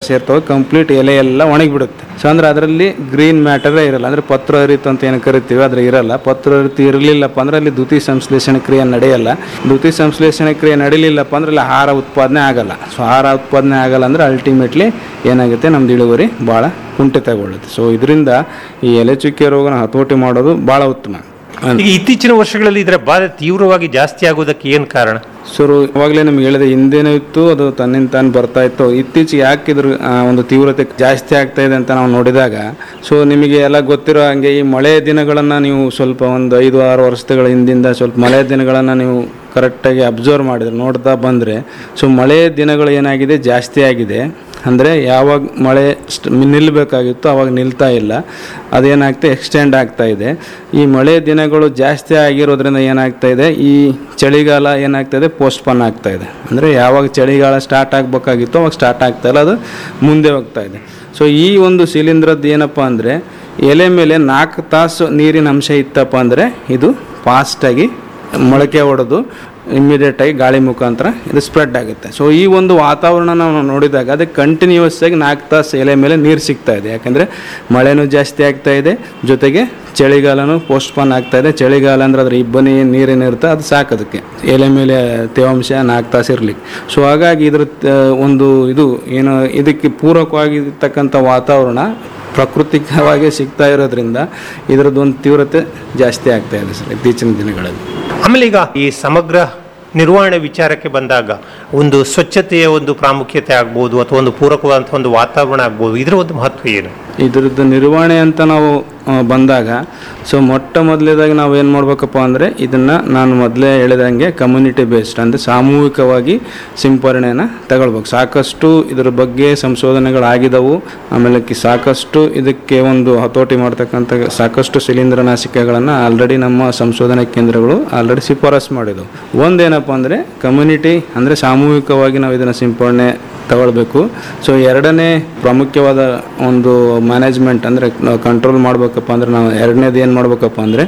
ಸೇರ್ತವೆ ಕಂಪ್ಲೀಟ್ ಎಲೆ ಎಲ್ಲ ಒಣಗಿಬಿಡುತ್ತೆ ಸೊ ಅಂದ್ರೆ ಅದರಲ್ಲಿ ಗ್ರೀನ್ ಮ್ಯಾಟರೇ ಇರಲ್ಲ ಅಂದ್ರೆ ಪತ್ರ ಹರಿತು ಅಂತ ಏನು ಕರಿತೀವಿ ಅದ್ರ ಇರಲ್ಲ ಪತ್ರ ಹರಿತು ಇರಲಿಲ್ಲಪ್ಪ ಅಂದ್ರೆ ಅಲ್ಲಿ ದ್ಯುತಿ ಸಂಶ್ಲೇಷಣೆ ಕ್ರಿಯೆ ನಡೆಯಲ್ಲ ದ್ಯುತಿ ಸಂಶ್ಲೇಷಣೆ ಕ್ರಿಯೆ ನಡೀಲಿಲ್ಲಪ್ಪ ಅಂದ್ರೆ ಅಲ್ಲಿ ಆಹಾರ ಉತ್ಪಾದನೆ ಆಗಲ್ಲ ಸೊ ಆಹಾರ ಉತ್ಪಾದನೆ ಆಗಲ್ಲ ಅಂದ್ರೆ ಅಲ್ಟಿಮೇಟ್ಲಿ ಏನಾಗುತ್ತೆ ನಮ್ದು ಇಳುವರಿ ಭಾಳ ಕುಂಠಿತಗೊಳ್ಳುತ್ತೆ ಸೊ ಇದರಿಂದ ಈ ಎಲೆ ಚುಕ್ಕೆ ರೋಗನ ಹತೋಟಿ ಮಾಡೋದು ಭಾಳ ಉತ್ತಮ ಈಗ ಇತ್ತೀಚಿನ ವರ್ಷಗಳಲ್ಲಿ ಇದರ ಬಾಧೆ ತೀವ್ರವಾಗಿ ಜಾಸ್ತಿ ಆಗೋದಕ್ಕೆ ಏನು ಕಾರಣ ಸರ್ ಇವಾಗಲೇ ನಿಮ್ಗೆ ಹೇಳಿದೆ ಹಿಂದೇನೂ ಇತ್ತು ಅದು ತನ್ನಿಂದ ತಾನು ಬರ್ತಾ ಇತ್ತು ಇತ್ತೀಚೆಗೆ ಯಾಕೆ ಇದ್ರ ಆ, ಒಂದು ತೀವ್ರತೆ ಜಾಸ್ತಿ ಆಗ್ತಾ ಇದೆ ಅಂತ ನಾವು ನೋಡಿದಾಗ ಸೊ ನಿಮಗೆ ಎಲ್ಲ ಗೊತ್ತಿರೋ ಹಂಗೆ ಈ ಮಳೆ ದಿನಗಳನ್ನು ನೀವು ಸ್ವಲ್ಪ ಒಂದು ಐದು ಆರು ವರ್ಷಗಳ ಹಿಂದಿಂದ ಸ್ವಲ್ಪ ಮಳೆ ದಿನಗಳನ್ನು ನೀವು ಕರೆಕ್ಟಾಗಿ ಅಬ್ಸರ್ವ್ ಮಾಡಿದ್ರೆ ನೋಡ್ತಾ ಬಂದರೆ ಸೊ ಮಳೆ ದಿನಗಳು ಏನಾಗಿದೆ ಜಾಸ್ತಿ ಆಗಿದೆ ಅಂದರೆ ಯಾವಾಗ ಮಳೆ ಸ್ಟ್- ನಿಲ್ಲಬೇಕಾಗಿತ್ತು ಅವಾಗ ನಿಲ್ತಾ ಇಲ್ಲ ಅದೇನಾಗ್ತಾ ಎಕ್ಸ್ಟೆಂಡ್ ಆಗ್ತಾ ಇದೆ ಈ ಮಳೆ ದಿನಗಳು ಜಾಸ್ತಿ ಆಗಿರೋದ್ರಿಂದ ಏನಾಗ್ತಾ ಇದೆ ಈ ಚಳಿಗಾಲ ಏನಾಗ್ತಾ ಇದೆ ಪೋಸ್ಟ್ಪೋನ್ ಆಗ್ತಾ ಇದೆ ಅಂದರೆ ಯಾವಾಗ ಚಳಿಗಾಲ ಸ್ಟಾರ್ಟ್ ಆಗಬೇಕಾಗಿತ್ತು ಅವಾಗ ಸ್ಟಾರ್ಟ್ ಆಗ್ತಾ ಇಲ್ಲ ಅದು ಮುಂದೆ ಹೋಗ್ತಾ ಇದೆ ಸೊ ಈ ಒಂದು ಶಿಲೀಂಧ್ರದ್ದು ಏನಪ್ಪ ಅಂದರೆ ಎಲೆ ಮೇಲೆ ನಾಲ್ಕು ತಾಸು ನೀರಿನ ಅಂಶ ಇತ್ತಪ್ಪ ಅಂದರೆ ಇದು ಫಾಸ್ಟಾಗಿ ಮೊಳಕೆ ಹೊಡೆದು ಇಮ್ಮಿಡಿಯೇಟಾಗಿ ಗಾಳಿ ಮುಖಾಂತರ ಇದು ಸ್ಪ್ರೆಡ್ ಆಗುತ್ತೆ ಸೊ ಈ ಒಂದು ವಾತಾವರಣ ನಾವು ನೋಡಿದಾಗ ಅದಕ್ಕೆ ಕಂಟಿನ್ಯೂಸ್ ಆಗಿ ನಾಲ್ಕು ತಾಸು ಎಲೆ ಮೇಲೆ ನೀರು ಸಿಗ್ತಾ ಇದೆ ಯಾಕಂದರೆ ಮಳೆನೂ ಜಾಸ್ತಿ ಆಗ್ತಾ ಇದೆ ಜೊತೆಗೆ ಚಳಿಗಾಲನೂ ಪೋಸ್ಟ್ಪೋನ್ ಆಗ್ತಾ ಇದೆ ಚಳಿಗಾಲ ಅಂದ್ರೆ ಅದ್ರ ಇಬ್ಬನಿ ನೀರೇನಿರುತ್ತೆ ಅದು ಸಾಕು ಅದಕ್ಕೆ ಎಲೆ ಮೇಲೆ ತೇವಾಂಶ ನಾಲ್ಕು ತಾಸು ಇರಲಿಕ್ಕೆ ಸೊ ಹಾಗಾಗಿ ಇದ್ರ ತ- ಒಂದು ಇದು ಏನು ಇದಕ್ಕೆ ಪೂರಕವಾಗಿರ್ತಕ್ಕಂಥ ವಾತಾವರಣ ಪ್ರಾಕೃತಿಕವಾಗಿ ಸಿಗ್ತಾ ಇರೋದ್ರಿಂದ ಇದರದ್ದು ಒಂದು ತೀವ್ರತೆ ಜಾಸ್ತಿ ಆಗ್ತಾ ಇದೆ ಸರ್ ಇತ್ತೀಚಿನ ದಿನಗಳಲ್ಲಿ ಆಮೇಲೆ ಈಗ ಈ ಸಮಗ್ರ ನಿರ್ವಹಣೆ ವಿಚಾರಕ್ಕೆ ಬಂದಾಗ ಒಂದು ಸ್ವಚ್ಛತೆಯ ಒಂದು ಪ್ರಾಮುಖ್ಯತೆ ಆಗ್ಬೋದು ಅಥವಾ ಒಂದು ಪೂರಕವಾದಂಥ ಒಂದು ವಾತಾವರಣ ಆಗ್ಬೋದು ಇದರ ಒಂದು ಮಹತ್ವ ಏನು ಇದ್ರದ್ದು ನಿರ್ವಹಣೆ ಅಂತ ನಾವು ಆ, ಬಂದಾಗ ಸೊ ಮೊಟ್ಟ ಮೊದಲೇದಾಗಿ ನಾವು ಏನು ಮಾಡ್ಬೇಕಪ್ಪ ಅಂದರೆ ಇದನ್ನು ನಾನು ಮೊದಲೇ ಹೇಳಿದಂಗೆ ಕಮ್ಯುನಿಟಿ ಬೇಸ್ಡ್ ಅಂದರೆ ಸಾಮೂಹಿಕವಾಗಿ ಸಿಂಪರಣೆಯನ್ನು ತಗೊಳ್ಬೇಕು ಸಾಕಷ್ಟು ಇದ್ರ ಬಗ್ಗೆ ಸಂಶೋಧನೆಗಳಾಗಿದ್ದವು ಆಮೇಲೆ ಕಿ- ಸಾಕಷ್ಟು ಇದಕ್ಕೆ ಒಂದು ಹತೋಟಿ ಮಾಡ್ತಕ್ಕಂಥ ಸಾಕಷ್ಟು ಶಿಲೀಂಧ್ರನಾಶಕಗಳನ್ನು ಆಲ್ರೆಡಿ ನಮ್ಮ ಸಂಶೋಧನಾ ಕೇಂದ್ರಗಳು ಆಲ್ರೆಡಿ ಶಿಫಾರಸ್ ಮಾಡಿದವು ಒಂದೇನಪ್ಪ ಅಂದರೆ ಕಮ್ಯುನಿಟಿ ಅಂದರೆ ಸಾಮೂಹಿಕವಾಗಿ ನಾವು ಇದನ್ನು ಸಿಂಪರಣೆ ತಗೊಳ್ಬೇಕು ಸೊ ಎರಡನೇ ಪ್ರಾಮುಖ್ಯವಾದ ಒಂದು ಮ್ಯಾನೇಜ್ಮೆಂಟ್ ಅಂದರೆ ಕಂಟ್ರೋಲ್ ಮಾಡಬೇಕಪ್ಪ ಅಂದರೆ ನಾವು ಎರಡನೇದು ಏನು ಮಾಡಬೇಕಪ್ಪ ಅಂದರೆ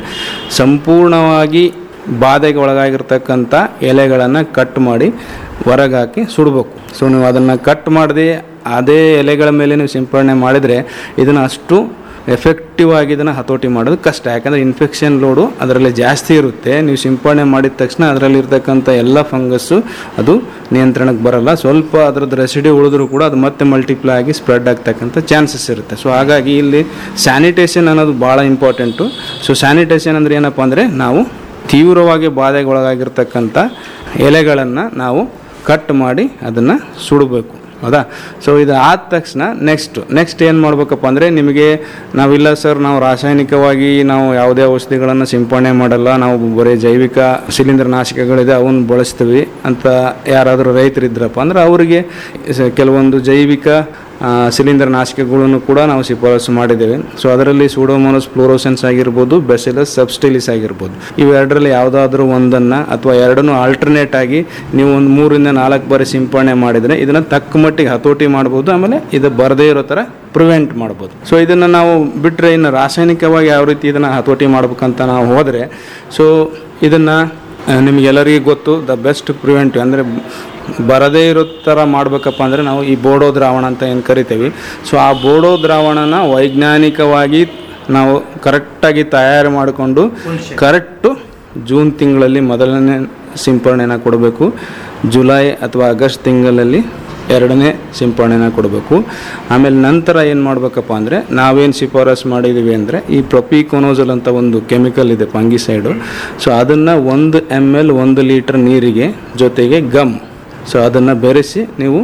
ಸಂಪೂರ್ಣವಾಗಿ ಬಾಧೆಗೆ ಒಳಗಾಗಿರ್ತಕ್ಕಂಥ ಎಲೆಗಳನ್ನು ಕಟ್ ಮಾಡಿ ಹೊರಗೆ ಹಾಕಿ ಸುಡಬೇಕು ಸೊ ನೀವು ಅದನ್ನು ಕಟ್ ಮಾಡದೆ ಅದೇ ಎಲೆಗಳ ಮೇಲೆ ನೀವು ಸಿಂಪರಣೆ ಮಾಡಿದರೆ ಇದನ್ನು ಅಷ್ಟು ಎಫೆಕ್ಟಿವ್ ಆಗಿ ಇದನ್ನು ಹತೋಟಿ ಮಾಡೋದು ಕಷ್ಟ ಯಾಕಂದರೆ ಇನ್ಫೆಕ್ಷನ್ ಲೋಡು ಅದರಲ್ಲಿ ಜಾಸ್ತಿ ಇರುತ್ತೆ ನೀವು ಸಿಂಪರಣೆ ಮಾಡಿದ ತಕ್ಷಣ ಅದರಲ್ಲಿರ್ತಕ್ಕಂಥ ಎಲ್ಲ ಫಂಗಸ್ಸು ಅದು ನಿಯಂತ್ರಣಕ್ಕೆ ಬರಲ್ಲ ಸ್ವಲ್ಪ ಅದರದ್ದು ರೆಸಿಡಿ ಉಳಿದ್ರೂ ಕೂಡ ಅದು ಮತ್ತೆ ಮಲ್ಟಿಪ್ಲೈ ಆಗಿ ಸ್ಪ್ರೆಡ್ ಆಗ್ತಕ್ಕಂಥ ಚಾನ್ಸಸ್ ಇರುತ್ತೆ ಸೊ ಹಾಗಾಗಿ ಇಲ್ಲಿ ಸ್ಯಾನಿಟೇಷನ್ ಅನ್ನೋದು ಭಾಳ ಇಂಪಾರ್ಟೆಂಟು ಸೊ ಸ್ಯಾನಿಟೇಷನ್ ಅಂದರೆ ಏನಪ್ಪ ಅಂದರೆ ನಾವು ತೀವ್ರವಾಗಿ ಬಾಧೆಗೊಳಗಾಗಿರ್ತಕ್ಕಂಥ ಎಲೆಗಳನ್ನು ನಾವು ಕಟ್ ಮಾಡಿ ಅದನ್ನು ಸುಡಬೇಕು ಹೌದಾ ಸೊ ಇದು ಆದ ತಕ್ಷಣ ನೆಕ್ಸ್ಟ್ ನೆಕ್ಸ್ಟ್ ಏನು ಮಾಡ್ಬೇಕಪ್ಪ ಅಂದರೆ ನಿಮಗೆ ನಾವಿಲ್ಲ ಸರ್ ನಾವು ರಾಸಾಯನಿಕವಾಗಿ ನಾವು ಯಾವುದೇ ಔಷಧಿಗಳನ್ನು ಸಿಂಪಡಣೆ ಮಾಡಲ್ಲ ನಾವು ಬರೀ ಜೈವಿಕ ಶಿಲೀಂಧ್ರನಾಶಕಗಳಿದೆ ಅವನ್ನ ಬಳಸ್ತೀವಿ ಅಂತ ಯಾರಾದರೂ ರೈತರಿದ್ರಪ್ಪ ಅಂದ್ರೆ ಅವರಿಗೆ ಸ- ಕೆಲವೊಂದು ಜೈವಿಕ ಆ, ಶಿಲೀಂಧ್ರನಾಶಕಗಳನ್ನು ಕೂಡ ನಾವು ಶಿಫಾರಸು ಮಾಡಿದ್ದೇವೆ ಸೊ ಅದರಲ್ಲಿ ಸೂಡೋಮೋನಸ್ ಫ್ಲೋರೋಸೆನ್ಸ್ ಆಗಿರ್ಬೋದು ಬೆಸಿಲಸ್ ಸಬ್ಸ್ಟಿಲಿಸ್ ಆಗಿರ್ಬೋದು ಇವೆರಡರಲ್ಲಿ ಯಾವುದಾದ್ರೂ ಒಂದನ್ನು ಅಥವಾ ಎರಡನ್ನೂ ಆಲ್ಟರ್ನೇಟ್ ಆಗಿ ನೀವು ಒಂದು ಮೂರಿಂದ ನಾಲ್ಕು ಬಾರಿ ಸಿಂಪಡಣೆ ಮಾಡಿದರೆ ಇದನ್ನು ತಕ್ಕ ಮಟ್ಟಿಗೆ ಹತೋಟಿ ಮಾಡ್ಬೋದು ಆಮೇಲೆ ಇದು ಬರದೇ ಇರೋ ಥರ ಪ್ರಿವೆಂಟ್ ಮಾಡ್ಬೋದು ಸೊ ಇದನ್ನು ನಾವು ಬಿಟ್ಟರೆ ಇನ್ನು ರಾಸಾಯನಿಕವಾಗಿ ಯಾವ ರೀತಿ ಇದನ್ನು ಹತೋಟಿ ಮಾಡ್ಬೇಕಂತ ನಾವು ಹೋದರೆ ಸೊ ಇದನ್ನು ನಿಮಗೆಲ್ಲರಿಗೂ ಗೊತ್ತು ದ ಬೆಸ್ಟ್ ಪ್ರಿವೆಂಟಿವ್ ಅಂದರೆ ಬರದೇ ಇರೋ ಥರ ಮಾಡಬೇಕಪ್ಪ ಅಂದರೆ ನಾವು ಈ ಬೋಡೋ ದ್ರಾವಣ ಅಂತ ಏನು ಕರಿತೀವಿ ಸೊ ಆ ಬೋಡೋ ದ್ರಾವಣನ ವೈಜ್ಞಾನಿಕವಾಗಿ ನಾವು ಕರೆಕ್ಟಾಗಿ ತಯಾರು ಮಾಡಿಕೊಂಡು ಕರೆಕ್ಟು ಜೂನ್ ತಿಂಗಳಲ್ಲಿ ಮೊದಲನೇ ಸಿಂಪರಣೆನ ಕೊಡಬೇಕು ಜುಲೈ ಅಥವಾ ಆಗಸ್ಟ್ ತಿಂಗಳಲ್ಲಿ ಎರಡನೇ ಸಿಂಪರಣೆನ ಕೊಡಬೇಕು ಆಮೇಲೆ ನಂತರ ಏನು ಮಾಡಬೇಕಪ್ಪ ಅಂದರೆ ನಾವೇನು ಶಿಫಾರಸ್ ಮಾಡಿದ್ದೀವಿ ಅಂದರೆ ಈ ಪ್ರೊಪಿಕೊನೋಸಲ್ ಅಂತ ಒಂದು ಕೆಮಿಕಲ್ ಇದೆ ಫಂಗಿಸೈಡು ಸೊ ಅದನ್ನು ಒಂದು ಎಮ್ ಎಲ್ ಒಂದು ಲೀಟ್ರ್ ನೀರಿಗೆ ಜೊತೆಗೆ ಗಮ್ ಸೊ ಅದನ್ನು ಬೆರೆಸಿ ನೀವು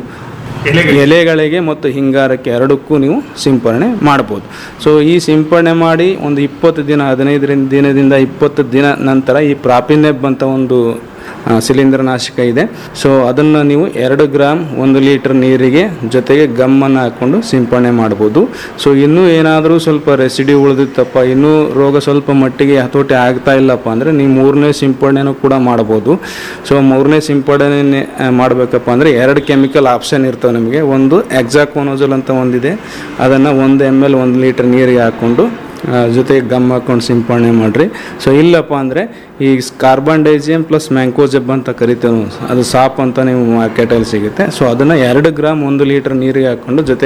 ಎಲೆಗಳಿಗೆ ಮತ್ತು ಹಿಂಗಾರಕ್ಕೆ ಎರಡಕ್ಕೂ ನೀವು ಸಿಂಪರಣೆ ಮಾಡ್ಬೋದು ಸೊ ಈ ಸಿಂಪರಣೆ ಮಾಡಿ ಒಂದು ಇಪ್ಪತ್ತು ದಿನ ಹದಿನೈದರಿಂದ ದಿನದಿಂದ ಇಪ್ಪತ್ತು ದಿನ ನಂತರ ಈ ಪ್ರಾಪಿನೆಬ್ ಅಂತ ಒಂದು ಆ, ಶಿಲೀಂಧ್ರನಾಶಕ ಇದೆ ಸೊ ಅದನ್ನು ನೀವು ಎರಡು ಗ್ರಾಮ್ ಒಂದು ಲೀಟರ್ ನೀರಿಗೆ ಜೊತೆಗೆ ಗಮ್ಮನ್ನು ಹಾಕ್ಕೊಂಡು ಸಿಂಪರಣೆ ಮಾಡ್ಬೋದು ಸೊ ಇನ್ನೂ ಏನಾದರೂ ಸ್ವಲ್ಪ ರೆಸಿಡಿ ಉಳಿದಿತ್ತಪ್ಪ ಇನ್ನೂ ರೋಗ ಸ್ವಲ್ಪ ಮಟ್ಟಿಗೆ ಹತೋಟಿ ಆಗ್ತಾ ಇಲ್ಲಪ್ಪ ಅಂದರೆ ನೀವು ಮೂರನೇ ಸಿಂಪರಣೆನೂ ಕೂಡ ಮಾಡ್ಬೋದು ಸೊ ಮೂರನೇ ಸಿಂಪಡಣೆ ಮಾಡಬೇಕಪ್ಪ ಅಂದರೆ ಎರಡು ಕೆಮಿಕಲ್ ಆಪ್ಷನ್ ಇರ್ತವೆ ನಿಮಗೆ ಒಂದು ಎಕ್ಸಾಕೋನೋಜಲ್ ಅಂತ ಒಂದಿದೆ ಅದನ್ನು ಒಂದು ಎಮ್ ಎಲ್ ಒಂದು ಲೀಟರ್ ನೀರಿಗೆ ಹಾಕ್ಕೊಂಡು ಆ, ಜೊತೆಗೆ ಗಮ್ ಹಾಕೊಂಡು ಸಿಂಪಡಣೆ ಮಾಡಿರಿ ಸೊ ಇಲ್ಲಪ್ಪ ಅಂದರೆ ಈ ಕಾರ್ಬನ್ ಡೈಸಿಯಮ್ ಪ್ಲಸ್ ಮ್ಯಾಂಕೋಜೆಬ್ ಅಂತ ಕರಿತೇವೆ ನಾವು. ಅದು ಸಾಪ್ ಅಂತ ನೀವು ಮಾರ್ಕೆಟಲ್ಲಿ ಸಿಗುತ್ತೆ ಸೊ ಅದನ್ನು ಎರಡು ಗ್ರಾಮ್ ಒಂದು ಲೀಟರ್ ನೀರಿಗೆ ಹಾಕ್ಕೊಂಡು ಜೊತೆ